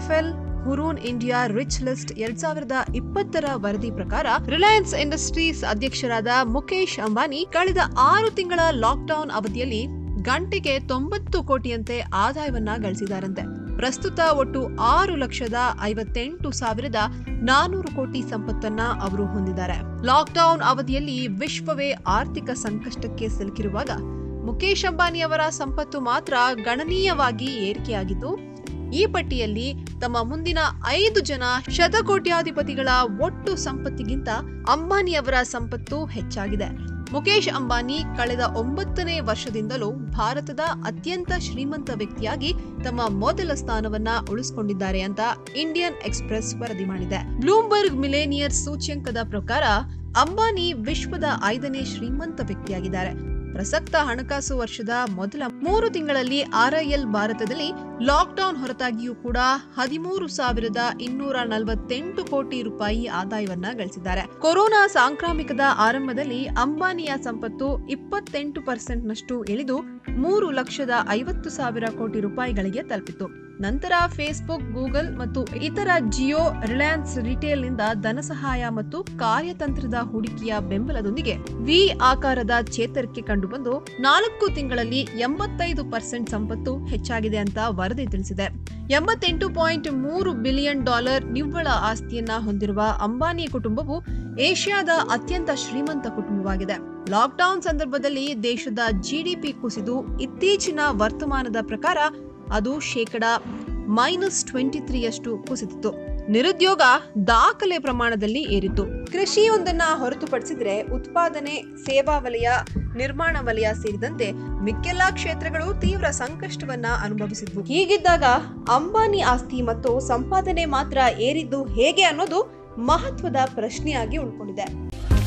L Hurun India rich list ಎರಡ್ ಸಾವಿರದ ಇಪ್ಪತ್ತರ ವರದಿ ಪ್ರಕಾರ ರಿಲಯನ್ಸ್ ಇಂಡಸ್ಟ್ರೀಸ್ ಅಧ್ಯಕ್ಷರಾದ ಮುಖೇಶ್ ಅಂಬಾನಿ ಕಳೆದ ಆರು ತಿಂಗಳ ಲಾಕ್ಡೌನ್ ಅವಧಿಯಲ್ಲಿ ಗಂಟೆಗೆ ತೊಂಬತ್ತು ಕೋಟಿಯಂತೆ ಆದಾಯವನ್ನ ಗಳಿಸಿದಾರಂತೆ ಪ್ರಸ್ತುತ ಒಟ್ಟು ಆರು ಲಕ್ಷದ ಐವತ್ತೆಂಟು ಸಾವಿರದ ನಾನೂರು ಕೋಟಿ ಸಂಪತ್ತನ್ನ ಅವರು ಹೊಂದಿದ್ದಾರೆ ಲಾಕ್ಡೌನ್ ಅವಧಿಯಲ್ಲಿ ವಿಶ್ವವೇ ಆರ್ಥಿಕ ಸಂಕಷ್ಟಕ್ಕೆ ಸಿಲುಕಿರುವಾಗ ಮುಖೇಶ್ ಅಂಬಾನಿ ಅವರ ಸಂಪತ್ತು ಮಾತ್ರ ಗಣನೀಯವಾಗಿ ಏರಿಕೆಯಾಗಿದ್ದು ಈ ಪಟ್ಟಿಯಲ್ಲಿ ತಮ್ಮ ಮುಂದಿನ ಐದು ಜನ ಶತಕೋಟ್ಯಾಧಿಪತಿಗಳ ಒಟ್ಟು ಸಂಪತ್ತಿಗಿಂತ ಅಂಬಾನಿಯವರ ಸಂಪತ್ತು ಹೆಚ್ಚಾಗಿದೆ ಮುಖೇಶ್ ಅಂಬಾನಿ ಕಳೆದ ಒಂಬತ್ತನೇ ವರ್ಷದಿಂದಲೂ ಭಾರತದ ಅತ್ಯಂತ ಶ್ರೀಮಂತ ವ್ಯಕ್ತಿಯಾಗಿ ತಮ್ಮ ಮೊದಲ ಸ್ಥಾನವನ್ನ ಉಳಿಸಿಕೊಂಡಿದ್ದಾರೆ ಅಂತ ಇಂಡಿಯನ್ ಎಕ್ಸ್ಪ್ರೆಸ್ ವರದಿ ಮಾಡಿದೆ ಬ್ಲೂಮ್ಬರ್ಗ್ ಮಿಲೇನಿಯರ್ ಸೂಚ್ಯಂಕದ ಪ್ರಕಾರ ಅಂಬಾನಿ ವಿಶ್ವದ ಐದನೇ ಶ್ರೀಮಂತ ವ್ಯಕ್ತಿಯಾಗಿದ್ದಾರೆ ಪ್ರಸಕ್ತ ಹಣಕಾಸು ವರ್ಷದ ಮೊದಲ ಮೂರು ತಿಂಗಳಲ್ಲಿ ಆರ್ಐಎಲ್ ಭಾರತದಲ್ಲಿ ಲಾಕ್ಡೌನ್ ಹೊರತಾಗಿಯೂ ಕೂಡ ಹದಿಮೂರು ಸಾವಿರದ ಇನ್ನೂರ ನಲವತ್ತೆಂಟು ಕೋಟಿ ರೂಪಾಯಿ ಆದಾಯವನ್ನ ಗಳಿಸಿದ್ದಾರೆ ಕೊರೋನಾ ಸಾಂಕ್ರಾಮಿಕದ ಆರಂಭದಲ್ಲಿ ಅಂಬಾನಿಯ ಸಂಪತ್ತು ಇಪ್ಪತ್ತೆಂಟು ಪರ್ಸೆಂಟ್ನಷ್ಟು ಇಳಿದು ಮೂರು ಲಕ್ಷದ ಐವತ್ತು ಸಾವಿರ ಕೋಟಿ ರೂಪಾಯಿಗಳಿಗೆ ತಲುಪಿತು ನಂತರ ಫೇಸ್ಬುಕ್ ಗೂಗಲ್ ಮತ್ತು ಇತರ ಜಿಯೋ ರಿಲಯನ್ಸ್ ರಿಟೇಲ್ನಿಂದ ಧನಸಹಾಯ ಮತ್ತು ಕಾರ್ಯತಂತ್ರದ ಹೂಡಿಕೆಯ ಬೆಂಬಲದೊಂದಿಗೆ ವಿ ಆಕಾರದ ಚೇತರಿಕೆ ಕಂಡುಬಂದು ನಾಲ್ಕು ತಿಂಗಳಲ್ಲಿ ಎಂಬತ್ತೈದು ಪರ್ಸೆಂಟ್ ಸಂಪತ್ತು ಹೆಚ್ಚಾಗಿದೆ ಅಂತ ವರದಿ ತಿಳಿಸಿದೆ ಎಂಬತ್ತೆಂಟು ಪಾಯಿಂಟ್ ಮೂರು ಬಿಲಿಯನ್ ಡಾಲರ್ ನಿವ್ವಳ ಆಸ್ತಿಯನ್ನ ಹೊಂದಿರುವ ಅಂಬಾನಿ ಕುಟುಂಬವು ಏಷ್ಯಾದ ಅತ್ಯಂತ ಶ್ರೀಮಂತ ಕುಟುಂಬವಾಗಿದೆ ಲಾಕ್ಡೌನ್ ಸಂದರ್ಭದಲ್ಲಿ ದೇಶದ ಜಿಡಿಪಿ ಕುಸಿದು ಇತ್ತೀಚಿನ ವರ್ತಮಾನದ ಪ್ರಕಾರ ಅದು ಶೇಕಡ ಮೈನಸ್ ಟ್ವೆಂಟಿ ತ್ರೀಯಷ್ಟು ಕುಸಿದಿತ್ತು ನಿರುದ್ಯೋಗ ದಾಖಲೆ ಪ್ರಮಾಣದಲ್ಲಿ ಏರಿತು ಕೃಷಿಯೊಂದನ್ನ ಹೊರತುಪಡಿಸಿದ್ರೆ ಉತ್ಪಾದನೆ ಸೇವಾ ವಲಯ ನಿರ್ಮಾಣ ವಲಯ ಸೇರಿದಂತೆ ಮಿಕ್ಕೆಲ್ಲಾ ಕ್ಷೇತ್ರಗಳು ತೀವ್ರ ಸಂಕಷ್ಟವನ್ನ ಅನುಭವಿಸಿದ್ವು ಹೀಗಿದ್ದಾಗ ಅಂಬಾನಿ ಆಸ್ತಿ ಮತ್ತು ಸಂಪಾದನೆ ಮಾತ್ರ ಏರಿದ್ದು ಹೇಗೆ ಅನ್ನೋದು ಮಹತ್ವದ ಪ್ರಶ್ನೆಯಾಗಿ ಉಳ್ಕೊಂಡಿದೆ